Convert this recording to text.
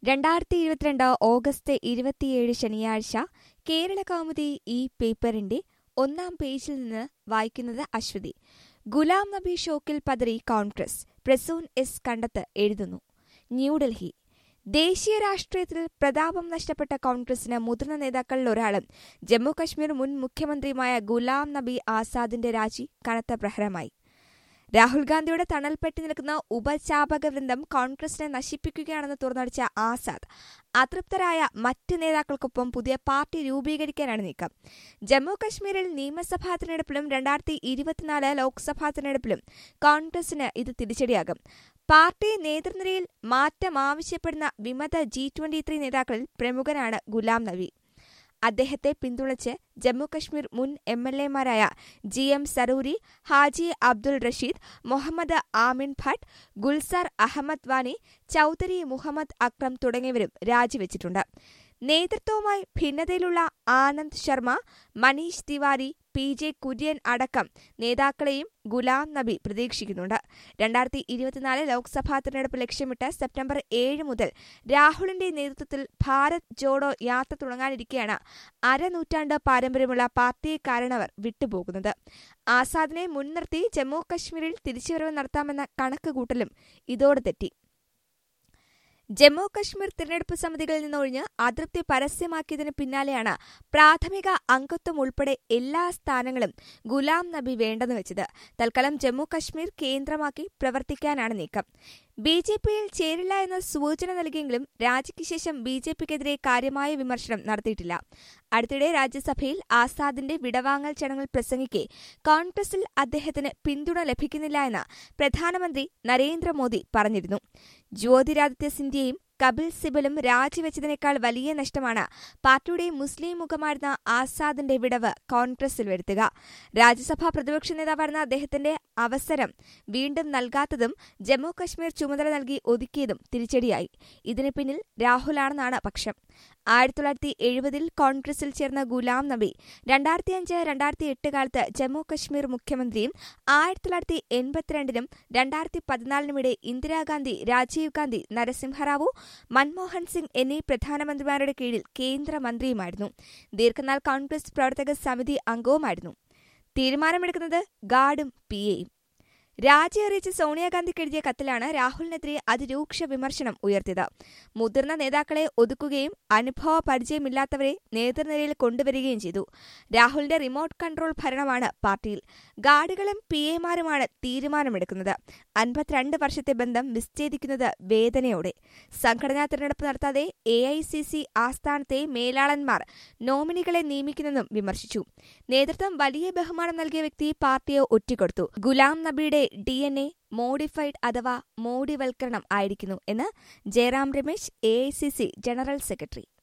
രണ്ടായിരത്തി ഇരുപത്തിരണ്ട് ഓഗസ്റ്റ് ഇരുപത്തിയേഴ് ശനിയാഴ്ച കേരള കൗമുദി ഈ പേപ്പറിന്റെ ഒന്നാം പേജിൽ നിന്ന് വായിക്കുന്നത് അശ്വതി ഗുലാം നബി ഷോക്കിൽ പതറി കോൺഗ്രസ് പ്രസൂൺ എസ് കണ്ടത്ത് എഴുതുന്നു ന്യൂഡൽഹി ദേശീയ രാഷ്ട്രീയത്തിൽ പ്രതാപം നഷ്ടപ്പെട്ട കോൺഗ്രസിന് മുതിർന്ന നേതാക്കളിൽ ഒരാളും ജമ്മുകശ്മീർ മുൻ മുഖ്യമന്ത്രിയുമായ ഗുലാം നബി ആസാദിന്റെ രാജി കനത്ത പ്രഹരമായി രാഹുൽ ഗാന്ധിയുടെ തണൽപ്പെട്ടി നിൽക്കുന്ന ഉപചാപക വൃന്ദം കോൺഗ്രസിനെ നശിപ്പിക്കുകയാണെന്ന് തുറന്നടിച്ച ആസാദ് അതൃപ്തരായ മറ്റ് നേതാക്കൾക്കൊപ്പം പുതിയ പാർട്ടി രൂപീകരിക്കാനാണ് നീക്കം ജമ്മു കശ്മീരിൽ നിയമസഭാ തിരഞ്ഞെടുപ്പിലും രണ്ടായിരത്തി ഇരുപത്തിനാല് ലോക്സഭാ തിരഞ്ഞെടുപ്പിലും കോൺഗ്രസിന് ഇത് തിരിച്ചടിയാകും പാർട്ടി നേതൃനിരയിൽ മാറ്റം ആവശ്യപ്പെടുന്ന വിമത ജി ട്വന്റി ത്രീ നേതാക്കളിൽ പ്രമുഖനാണ് ഗുലാം നബി അദ്ദേഹത്തെ പിന്തുണച്ച് ജമ്മുകശ്മീർ മുൻ M L എമാരായ G M സറൂരി Haji Abdul Rasheed Muhammad ആമിൻ Bhat Gulzar Ahmed Wani Chaudhary Muhammad Akram തുടങ്ങിയവരും രാജിവെച്ചിട്ടുണ്ട് നേതൃത്വവുമായി ഭിന്നതയിലുള്ള ആനന്ദ് ശർമ്മ മനീഷ് തിവാരി പി ജെ കുര്യൻ അടക്കം നേതാക്കളെയും ഗുലാം നബി പ്രതീക്ഷിക്കുന്നുണ്ട് രണ്ടായിരത്തി ഇരുപത്തിനാല് ലോക്സഭാ തെരഞ്ഞെടുപ്പ് ലക്ഷ്യമിട്ട് സെപ്റ്റംബർ ഏഴ് മുതൽ രാഹുലിന്റെ നേതൃത്വത്തിൽ ഭാരത് ജോഡോ യാത്ര തുടങ്ങാനിരിക്കെയാണ് അരനൂറ്റാണ്ട് പാരമ്പര്യമുള്ള പാർട്ടിക്കാരനവർ വിട്ടുപോകുന്നത് ആസാദിനെ മുൻനിർത്തി ജമ്മു കശ്മീരിൽ തിരിച്ചുവരവ് നടത്താമെന്ന കണക്കുകൂട്ടലും ഇതോടെ തെറ്റി ജമ്മു കശ്മീർ തിരഞ്ഞെടുപ്പ് സമിതികളിൽ നിന്നൊഴിഞ്ഞ് അതൃപ്തി പരസ്യമാക്കിയതിന് പിന്നാലെയാണ് പ്രാഥമിക അംഗത്വം ഉൾപ്പെടെ എല്ലാ സ്ഥാനങ്ങളും ഗുലാം നബി വേണ്ടെന്ന് വെച്ചത് തൽക്കാലം ജമ്മു കശ്മീർ കേന്ദ്രമാക്കി പ്രവർത്തിക്കാനാണ് നീക്കം ബി ജെ പിയിൽ ചേരില്ല എന്ന സൂചന നൽകിയെങ്കിലും രാജിക്ക് ശേഷം ബി ജെ പിക്കെതിരെ കാര്യമായ വിമർശനം നടത്തിയിട്ടില്ല അടുത്തിടെ രാജ്യസഭയിൽ ആസാദിന്റെ വിടവാങ്ങൽ ചടങ്ങിൽ പ്രസംഗിക്കെ കോൺഗ്രസിൽ അദ്ദേഹത്തിന് പിന്തുണ ലഭിക്കുന്നില്ല എന്ന് പ്രധാനമന്ത്രി നരേന്ദ്രമോദി പറഞ്ഞിരുന്നു ജ്യോതിരാദിത്യ സിന്ധ്യയും കപിൽ സിബലും രാജിവെച്ചതിനേക്കാൾ വലിയ നഷ്ടമാണ് പാർട്ടിയുടെ മുസ്ലിം മുഖമായിരുന്ന ആസാദിന്റെ വിടവ് കോൺഗ്രസിൽ വരുത്തുക രാജ്യസഭാ പ്രതിപക്ഷ നേതാവായിരുന്ന അദ്ദേഹത്തിന്റെ അവസരം വീണ്ടും നൽകാത്തതും ജമ്മു കശ്മീർ ചുമതല നൽകി ഒതുക്കിയതും തിരിച്ചടിയായി ഇതിന് പിന്നിൽ രാഹുലാണെന്നാണ് പക്ഷം ആയിരത്തി തൊള്ളായിരത്തി എഴുപതിൽ കോൺഗ്രസിൽ ചേർന്ന ഗുലാം നബി രണ്ടായിരത്തിയഞ്ച് രണ്ടായിരത്തി എട്ട് കാലത്ത് ജമ്മു കശ്മീർ മുഖ്യമന്ത്രിയും ആയിരത്തി തൊള്ളായിരത്തി എൺപത്തിരണ്ടിനും രണ്ടായിരത്തി പതിനാലിനുമിടെ ഇന്ദിരാഗാന്ധി രാജീവ് ഗാന്ധി നരസിംഹറാവു മൻമോഹൻ സിംഗ് എന്നീ പ്രധാനമന്ത്രിമാരുടെ കീഴിൽ കേന്ദ്രമന്ത്രിയുമായിരുന്നു ദീർഘനാൾ കോൺഗ്രസ് പ്രവർത്തക സമിതി അംഗവുമായിരുന്നു തീരുമാനമെടുക്കുന്നത് ഗാർഡും പി എയും രാജി അറിയിച്ച സോണിയാഗാന്ധിക്ക് എഴുതിയ കത്തിലാണ് രാഹുലിനെതിരെ അതിരൂക്ഷ വിമർശനം ഉയർത്തിയത് മുതിർന്ന നേതാക്കളെ ഒതുക്കുകയും അനുഭവ പരിചയമില്ലാത്തവരെ നേതൃനിരയിൽ കൊണ്ടുവരികയും ചെയ്തു രാഹുലിന്റെ റിമോട്ട് കൺട്രോൾ ഭരണമാണ് പാർട്ടിയിൽ ഗാർഡുകളും പി എമാരുമാണ് തീരുമാനമെടുക്കുന്നത് അൻപത്തിരണ്ട് വർഷത്തെ ബന്ധം വിച്ഛേദിക്കുന്നത് വേദനയോടെ സംഘടനാ തെരഞ്ഞെടുപ്പ് നടത്താതെ എ ഐ സി സി ആസ്ഥാനത്തെ മേലാളന്മാർ നോമിനികളെ നിയമിക്കുന്നെന്നും വിമർശിച്ചു നേതൃത്വം വലിയ ബഹുമാനം നൽകിയ വ്യക്തി പാർട്ടിയെ ഒറ്റിക്കൊടുത്തു ഗുലാം നബിയുടെ ഡി എൻ എ മോഡിഫൈഡ് അഥവാ മോഡിവൽക്കരണം ആയിരിക്കുന്നു എന്ന് Jairam Ramesh a general secretary